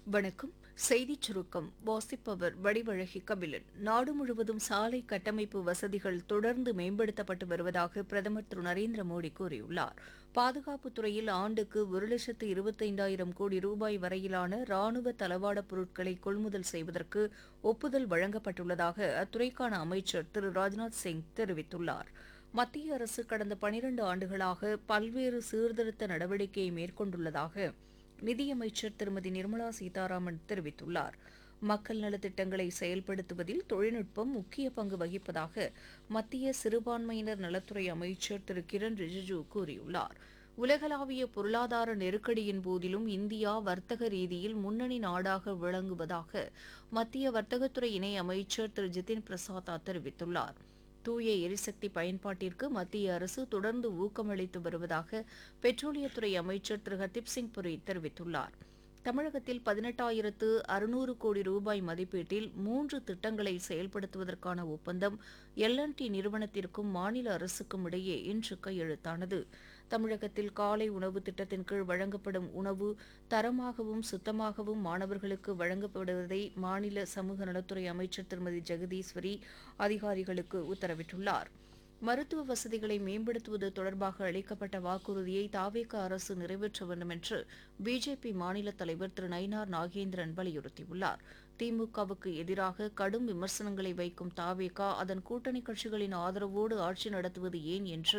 வணக்கம் செய்திச் சுருக்கம் வாசிப்பவர் வடிவழகி கபிலன் நாடு முழுவதும் சாலை கட்டமைப்பு வசதிகள் தொடர்ந்து மேம்படுத்தப்பட்டு வருவதாக பிரதமர் திரு நரேந்திர மோடி கூறியுள்ளார் பாதுகாப்புத் துறையில் ஆண்டுக்கு ஒரு லட்சத்து இருபத்தைந்தாயிரம் கோடி ரூபாய் வரையிலான ராணுவ தளவாட பொருட்களை கொள்முதல் செய்வதற்கு ஒப்புதல் வழங்கப்பட்டுள்ளதாக அத்துறைக்கான அமைச்சர் திரு ராஜ்நாத் சிங் தெரிவித்துள்ளார் மத்திய அரசு கடந்த பனிரண்டு ஆண்டுகளாக பல்வேறு சீர்திருத்த நடவடிக்கையை மேற்கொண்டுள்ளதாக நிதியமைச்சர் திருமதி நிர்மலா சீதாராமன் தெரிவித்துள்ளார் மக்கள் நலத்திட்டங்களை செயல்படுத்துவதில் தொழில்நுட்பம் முக்கிய பங்கு வகிப்பதாக மத்திய சிறுபான்மையினர் நலத்துறை அமைச்சர் திரு கிரண் ரிஜிஜு கூறியுள்ளார் உலகளாவிய பொருளாதார நெருக்கடியின் போதிலும் இந்தியா வர்த்தக ரீதியில் முன்னணி நாடாக விளங்குவதாக மத்திய வர்த்தகத்துறை இணை அமைச்சர் திரு ஜிதின் பிரசாதா தெரிவித்துள்ளார் தூய எரிசக்தி பயன்பாட்டிற்கு மத்திய அரசு தொடர்ந்து ஊக்கமளித்து வருவதாக பெட்ரோலியத்துறை அமைச்சர் திரு ஹர்தீப் சிங் புரி தெரிவித்துள்ளார் தமிழகத்தில் பதினெட்டாயிரத்து அறுநூறு கோடி ரூபாய் மதிப்பீட்டில் மூன்று திட்டங்களை செயல்படுத்துவதற்கான ஒப்பந்தம் எல்என்டி நிறுவனத்திற்கும் மாநில அரசுக்கும் இடையே இன்று கையெழுத்தானது தமிழகத்தில் காலை உணவு திட்டத்தின் கீழ் வழங்கப்படும் உணவு தரமாகவும் சுத்தமாகவும் மாணவர்களுக்கு வழங்கப்படுவதை மாநில சமூக நலத்துறை அமைச்சர் திருமதி ஜெகதீஸ்வரி அதிகாரிகளுக்கு உத்தரவிட்டுள்ளார் மருத்துவ வசதிகளை மேம்படுத்துவது தொடர்பாக அளிக்கப்பட்ட வாக்குறுதியை தாவேக அரசு நிறைவேற்ற வேண்டும் என்று பிஜேபி மாநில தலைவர் திரு நயினார் நாகேந்திரன் வலியுறுத்தியுள்ளார் திமுகவுக்கு எதிராக கடும் விமர்சனங்களை வைக்கும் தாவேகா அதன் கூட்டணி கட்சிகளின் ஆதரவோடு ஆட்சி நடத்துவது ஏன் என்று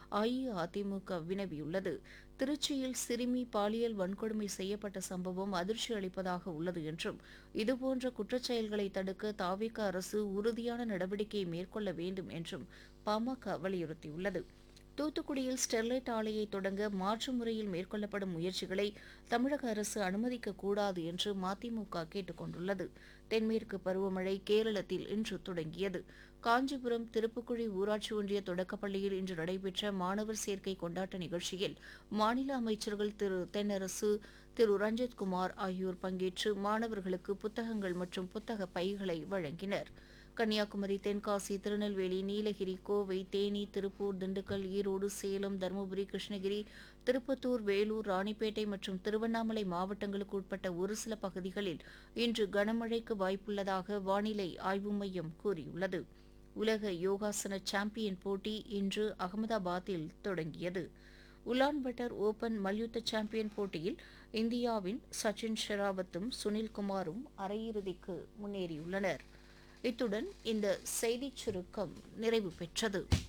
அஇஅதிமுக வினவியுள்ளது திருச்சியில் சிறுமி பாலியல் வன்கொடுமை செய்யப்பட்ட சம்பவம் அதிர்ச்சி அளிப்பதாக உள்ளது என்றும் இதுபோன்ற குற்றச்செயல்களை தடுக்க தாவேக அரசு உறுதியான நடவடிக்கையை மேற்கொள்ள வேண்டும் என்றும் பாமக வலியுறுத்தியுள்ளது தூத்துக்குடியில் ஸ்டெர்லைட் ஆலையை தொடங்க மாற்று முறையில் மேற்கொள்ளப்படும் முயற்சிகளை தமிழக அரசு அனுமதிக்கக்கூடாது என்று மதிமுக கேட்டுக் கொண்டுள்ளது தென்மேற்கு பருவமழை கேரளத்தில் இன்று தொடங்கியது காஞ்சிபுரம் திருப்புக்குழி ஊராட்சி ஒன்றிய தொடக்கப்பள்ளியில் இன்று நடைபெற்ற மாணவர் சேர்க்கை கொண்டாட்ட நிகழ்ச்சியில் மாநில அமைச்சர்கள் திரு தென்னரசு திரு ரஞ்சித்குமார் ஆகியோர் பங்கேற்று மாணவர்களுக்கு புத்தகங்கள் மற்றும் புத்தக பைகளை வழங்கினர் கன்னியாகுமரி தென்காசி திருநெல்வேலி நீலகிரி கோவை தேனி திருப்பூர் திண்டுக்கல் ஈரோடு சேலம் தருமபுரி கிருஷ்ணகிரி திருப்பத்தூர் வேலூர் ராணிப்பேட்டை மற்றும் திருவண்ணாமலை மாவட்டங்களுக்கு உட்பட்ட ஒரு சில பகுதிகளில் இன்று கனமழைக்கு வாய்ப்புள்ளதாக வானிலை ஆய்வு மையம் கூறியுள்ளது உலக யோகாசன சாம்பியன் போட்டி இன்று அகமதாபாத்தில் தொடங்கியது உலான்பட்டர் ஓபன் மல்யுத்த சாம்பியன் போட்டியில் இந்தியாவின் சச்சின் ஷெராவத்தும் சுனில்குமாரும் அரையிறுதிக்கு முன்னேறியுள்ளனர் இத்துடன் இந்த செய்திச் சுருக்கம் நிறைவு பெற்றது